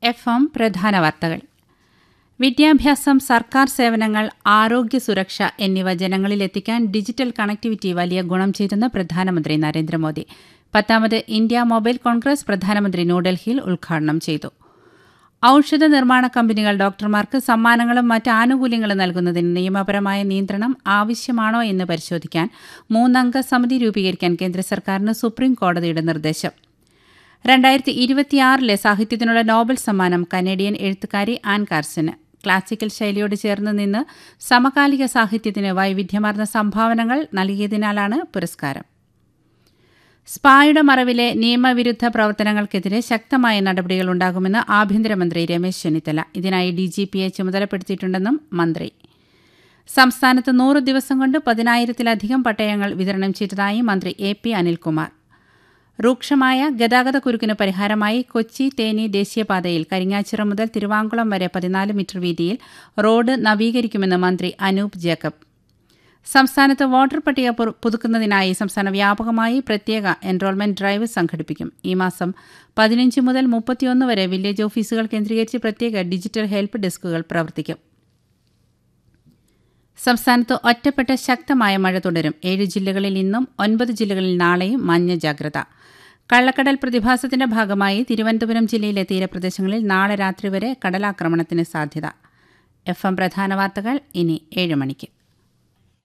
F M പ്രധാന വാർത്തകൾ വിദ്യാഭ്യാസം സർക്കാർ സേവനങ്ങൾ ആരോഗ്യ സുരക്ഷ എന്നിവ ജനങ്ങളിലെത്തിക്കാൻ ഡിജിറ്റൽ കണക്ടിവിറ്റി വലിയ ഗുണം ചെയ്തെന്ന് പ്രധാനമന്ത്രി നരേന്ദ്രമോദി പത്താമത് ഇന്ത്യ മൊബൈൽ കോൺഗ്രസ് പ്രധാനമന്ത്രി ന്യൂഡൽഹിയിൽ ഉദ്ഘാടനം ചെയ്തു ഔഷധ നിർമ്മാണ കമ്പനികൾ ഡോക്ടർമാർക്ക് സമ്മാനങ്ങളും മറ്റ് ആനുകൂല്യങ്ങളും നൽകുന്നതിന് നിയമപരമായ നിയന്ത്രണം ആവശ്യമാണോ എന്ന് പരിശോധിക്കാൻ മൂന്നംഗ സമിതി രൂപീകരിക്കാൻ കേന്ദ്ര സർക്കാരിന് സുപ്രീം കോടതിയുടെ നിർദ്ദേശം രണ്ടായിരത്തി ഇരുപത്തിയാറിലെ സാഹിത്യത്തിനുള്ള നോബൽ സമ്മാനം കനേഡിയൻ എഴുത്തുകാരി ആൻ കാർസന് ക്ലാസിക്കൽ ശൈലിയോട് ചേർന്ന് നിന്ന് സമകാലിക സാഹിത്യത്തിന് വൈവിധ്യമാർന്ന സംഭാവനകൾ നൽകിയതിനാലാണ് പുരസ്കാരം സ്പായുടെ മറവിലെ നിയമവിരുദ്ധ പ്രവർത്തനങ്ങൾക്കെതിരെ ശക്തമായ നടപടികൾ ഉണ്ടാകുമെന്ന് ആഭ്യന്തരമന്ത്രി രമേശ് ചെന്നിത്തല ഇതിനായി ഡിജിപിയെ ചുമതലപ്പെടുത്തിയിട്ടുണ്ടെന്നും മന്ത്രി സംസ്ഥാനത്ത് നൂറ് ദിവസം കൊണ്ട് പതിനായിരത്തിലധികം പട്ടയങ്ങൾ വിതരണം ചെയ്തതായി മന്ത്രി എ പി അനിൽകുമാർ രൂക്ഷമായ ഗതാഗത കുരുക്കിന് പരിഹാരമായി കൊച്ചി തേനി ദേശീയപാതയിൽ കരിങ്ങാച്ചിറ മുതൽ തിരുവാങ്കുളം വരെ പതിനാല് മീറ്റർ വീതിയിൽ റോഡ് നവീകരിക്കുമെന്ന് മന്ത്രി അനൂപ് ജേക്കബ് സംസ്ഥാനത്ത് വോട്ടർ പട്ടിക പുതുക്കുന്നതിനായി സംസ്ഥാന വ്യാപകമായി പ്രത്യേക എൻറോൾമെന്റ് ഡ്രൈവ് സംഘടിപ്പിക്കും ഈ മാസം പതിനഞ്ച് മുതൽ മുപ്പത്തിയൊന്ന് വരെ വില്ലേജ് ഓഫീസുകൾ കേന്ദ്രീകരിച്ച് പ്രത്യേക ഡിജിറ്റൽ ഹെൽപ്പ് ഡെസ്കുകൾ പ്രവർത്തിക്കും സംസ്ഥാനത്ത് ഒറ്റപ്പെട്ട ശക്തമായ മഴ തുടരും ഏഴ് ജില്ലകളിൽ ഇന്നും ഒൻപത് ജില്ലകളിൽ നാളെയും മഞ്ഞ ജാഗ്രത കള്ളക്കടൽ പ്രതിഭാസത്തിന്റെ ഭാഗമായി തിരുവനന്തപുരം ജില്ലയിലെ തീരപ്രദേശങ്ങളിൽ നാളെ രാത്രി വരെ കടലാക്രമണത്തിന് സാധ്യത എഫ് എം പ്രധാന വാർത്തകൾ ഇനി ഏഴ് മണിക്ക്